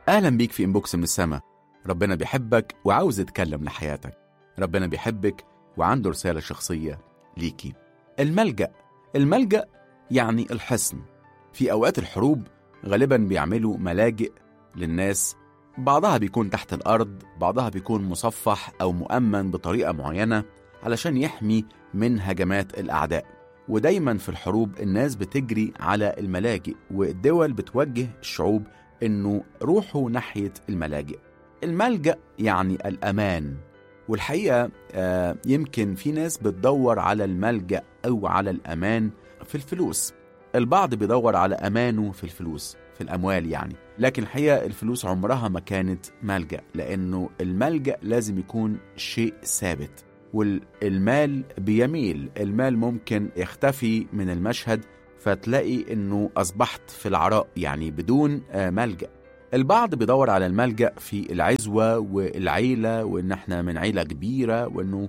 أهلا بيك في إنبوكس من السما ربنا بيحبك وعاوز يتكلم لحياتك ربنا بيحبك وعنده رسالة شخصية ليكي الملجأ الملجأ يعني الحصن في أوقات الحروب غالبا بيعملوا ملاجئ للناس بعضها بيكون تحت الأرض بعضها بيكون مصفح أو مؤمن بطريقة معينة علشان يحمي من هجمات الأعداء ودايما في الحروب الناس بتجري على الملاجئ والدول بتوجه الشعوب انه روحوا ناحيه الملاجئ الملجا يعني الامان والحقيقه آه يمكن في ناس بتدور على الملجا او على الامان في الفلوس البعض بيدور على امانه في الفلوس في الاموال يعني لكن الحقيقه الفلوس عمرها ما كانت ملجا لانه الملجا لازم يكون شيء ثابت والمال بيميل المال ممكن يختفي من المشهد فتلاقي انه اصبحت في العراء يعني بدون ملجا البعض بيدور على الملجا في العزوه والعيله وان احنا من عيله كبيره وانه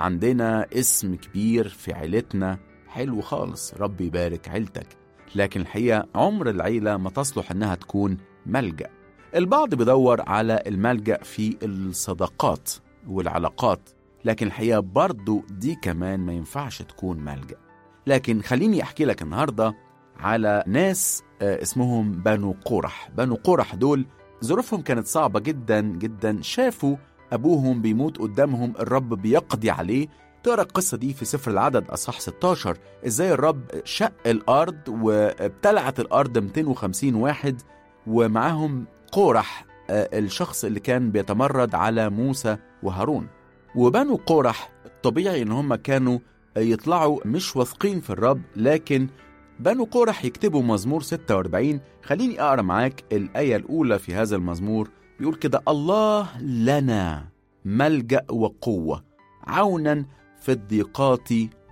عندنا اسم كبير في عيلتنا حلو خالص ربي يبارك عيلتك لكن الحقيقه عمر العيله ما تصلح انها تكون ملجا البعض بيدور على الملجا في الصداقات والعلاقات لكن الحقيقه برضو دي كمان ما ينفعش تكون ملجأ لكن خليني أحكي لك النهاردة على ناس اسمهم بنو قورح بنو قورح دول ظروفهم كانت صعبة جدا جدا شافوا أبوهم بيموت قدامهم الرب بيقضي عليه تقرا القصة دي في سفر العدد أصح 16 إزاي الرب شق الأرض وابتلعت الأرض 250 واحد ومعاهم قورح الشخص اللي كان بيتمرد على موسى وهارون وبنو قورح طبيعي ان هم كانوا يطلعوا مش واثقين في الرب لكن بنو قورح يكتبوا مزمور 46 خليني اقرا معاك الايه الاولى في هذا المزمور بيقول كده الله لنا ملجا وقوه عونا في الضيقات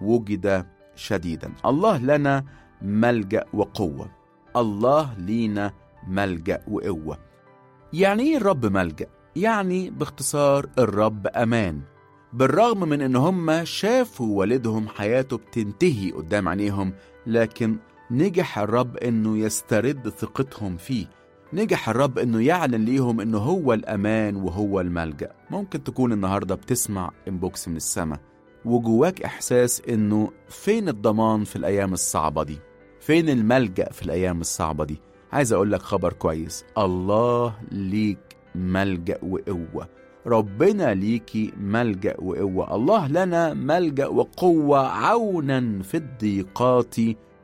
وجد شديدا الله لنا ملجا وقوه الله لينا ملجا وقوه يعني ايه الرب ملجا يعني باختصار الرب امان بالرغم من ان هم شافوا والدهم حياته بتنتهي قدام عينيهم لكن نجح الرب انه يسترد ثقتهم فيه نجح الرب انه يعلن ليهم انه هو الامان وهو الملجا ممكن تكون النهارده بتسمع انبوكس من السماء وجواك احساس انه فين الضمان في الايام الصعبه دي فين الملجا في الايام الصعبه دي عايز اقول لك خبر كويس الله ليك ملجا وقوه ربنا ليكي ملجا وقوه الله لنا ملجا وقوه عونا في الضيقات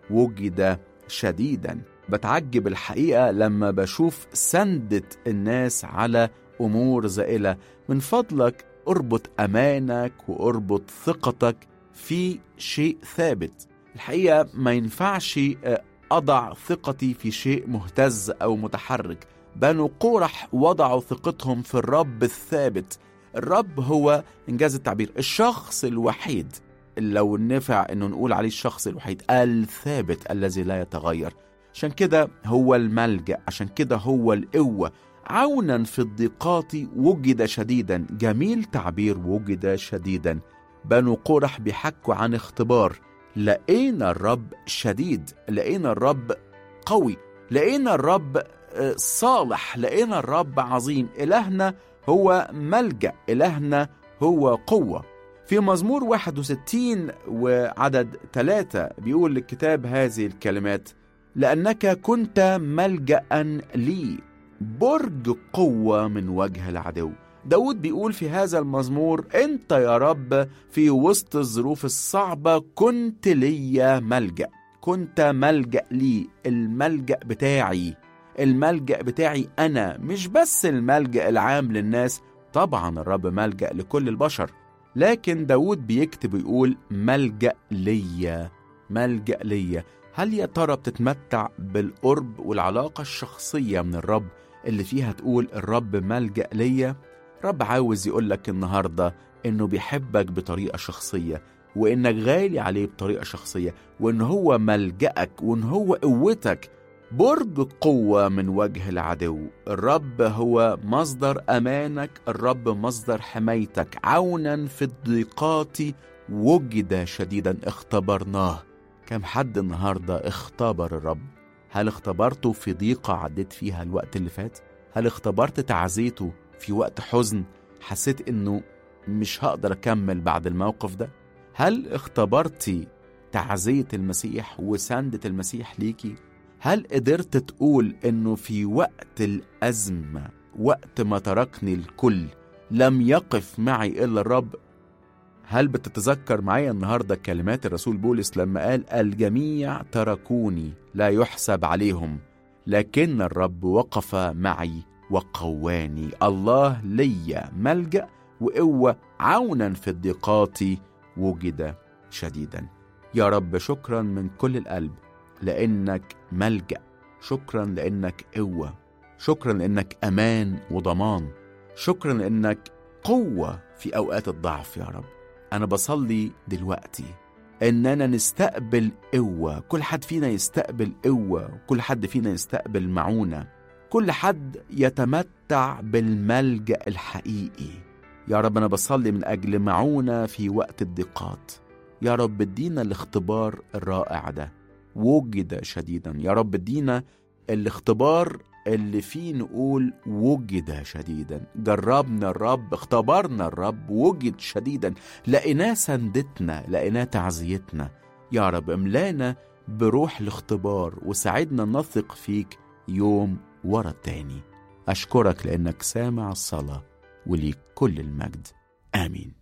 وجد شديدا بتعجب الحقيقه لما بشوف سندة الناس على امور زائله من فضلك اربط امانك واربط ثقتك في شيء ثابت الحقيقه ما ينفعش اضع ثقتي في شيء مهتز او متحرك بنو قورح وضعوا ثقتهم في الرب الثابت الرب هو انجاز التعبير الشخص الوحيد لو نفع انه نقول عليه الشخص الوحيد الثابت الذي لا يتغير عشان كده هو الملجا عشان كده هو القوه عونا في الضيقات وجد شديدا جميل تعبير وجد شديدا بنو قورح بيحكوا عن اختبار لقينا الرب شديد لقينا الرب قوي لقينا الرب صالح لقينا الرب عظيم إلهنا هو ملجأ إلهنا هو قوة في مزمور 61 وعدد ثلاثة بيقول الكتاب هذه الكلمات لأنك كنت ملجأ لي برج قوة من وجه العدو داود بيقول في هذا المزمور انت يا رب في وسط الظروف الصعبة كنت لي ملجأ كنت ملجأ لي الملجأ بتاعي الملجأ بتاعي أنا مش بس الملجأ العام للناس طبعا الرب ملجأ لكل البشر لكن داود بيكتب ويقول ملجأ ليا ملجأ ليا هل يا ترى بتتمتع بالقرب والعلاقة الشخصية من الرب اللي فيها تقول الرب ملجأ ليا رب عاوز يقولك النهاردة إنه بيحبك بطريقة شخصية وإنك غالي عليه بطريقة شخصية وإن هو ملجأك وإن هو قوتك برج قوة من وجه العدو الرب هو مصدر أمانك الرب مصدر حمايتك عونا في الضيقات وجد شديدا اختبرناه كم حد النهاردة اختبر الرب هل اختبرته في ضيقة عديت فيها الوقت اللي فات هل اختبرت تعزيته في وقت حزن حسيت انه مش هقدر اكمل بعد الموقف ده هل اختبرتي تعزية المسيح وسندة المسيح ليكي هل قدرت تقول انه في وقت الازمة وقت ما تركني الكل لم يقف معي الا الرب هل بتتذكر معايا النهارده كلمات الرسول بولس لما قال الجميع تركوني لا يحسب عليهم لكن الرب وقف معي وقواني الله ليا ملجأ وقوة عونا في الضيقات وجد شديدا يا رب شكرا من كل القلب لأنك ملجأ شكرا لأنك قوة شكرا لأنك أمان وضمان شكرا لأنك قوة في أوقات الضعف يا رب أنا بصلي دلوقتي إننا نستقبل قوة كل حد فينا يستقبل قوة كل حد فينا يستقبل معونة كل حد يتمتع بالملجأ الحقيقي يا رب أنا بصلي من أجل معونة في وقت الضيقات يا رب ادينا الاختبار الرائع ده وجد شديدا يا رب ادينا الاختبار اللي فيه نقول وجد شديدا جربنا الرب اختبرنا الرب وجد شديدا لقيناه سندتنا لقيناه تعزيتنا يا رب املانا بروح الاختبار وساعدنا نثق فيك يوم ورا التاني أشكرك لأنك سامع الصلاة وليك كل المجد آمين